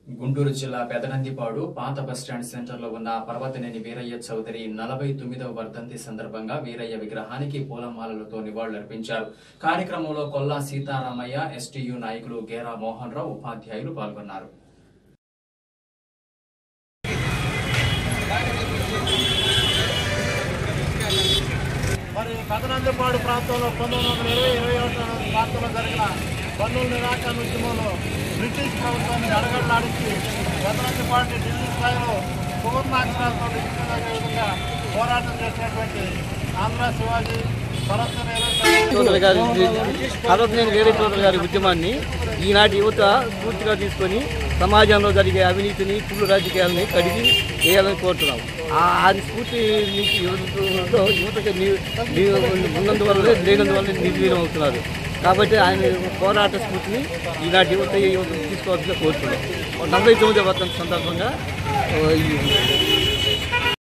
గుంటూరు జిల్లా పెదనందిపాడు పాత బస్టాండ్ సెంటర్లో ఉన్న పర్వతనేని వీరయ్య చౌదరి నలభై తొమ్మిదవ వర్ధంతి సందర్భంగా వీరయ్య విగ్రహానికి పూలమాలలతో నివాళులర్పించారు కార్యక్రమంలో కొల్లా సీతారామయ్య ఎస్టీయు నాయకులు గేరా మోహన్ రావు ఉపాధ్యాయులు పాల్గొన్నారు మరి పెదనందిపాడు ప్రాంతంలో పంతొమ్మిది వందల ఇరవై ఇరవై ఒకటి ప్రాంతంలో జరిగిన పన్నుల నిరాకరణ ఉద్యమంలో బ్రిటిష్ ప్రభుత్వాన్ని అడగడలాడించి పెదనందిపాడుని ఢిల్లీ స్థాయిలో సువర్ణాక్షరాలతో లిఖించదగే విధంగా పోరాటం చేసినటువంటి ఆంధ్ర శివాజీ చౌదరి గారి పర్వతనేని వీర చౌదరి గారి ఉద్యమాన్ని ఈనాటి యువత స్ఫూర్తిగా తీసుకొని సమాజంలో జరిగే అవినీతిని కుళ్ళు రాజకీయాలని కడిగి వేయాలని కోరుతున్నాం ఆ అది స్ఫూర్తి మీకు యువతలో యువతకి నీ- నీ- ఉన్నందువల్ల లేనందువల్ల నిర్వీర్యం అవుతున్నారు కాబట్టి ఆయన పోరాట స్ఫూర్తిని ఈనాటి యువత యువత తీసుకోవాల్సిన కోరుతున్నాం నలభై తొమ్మిది వర్తం సందర్భంగా ఓ, ఈ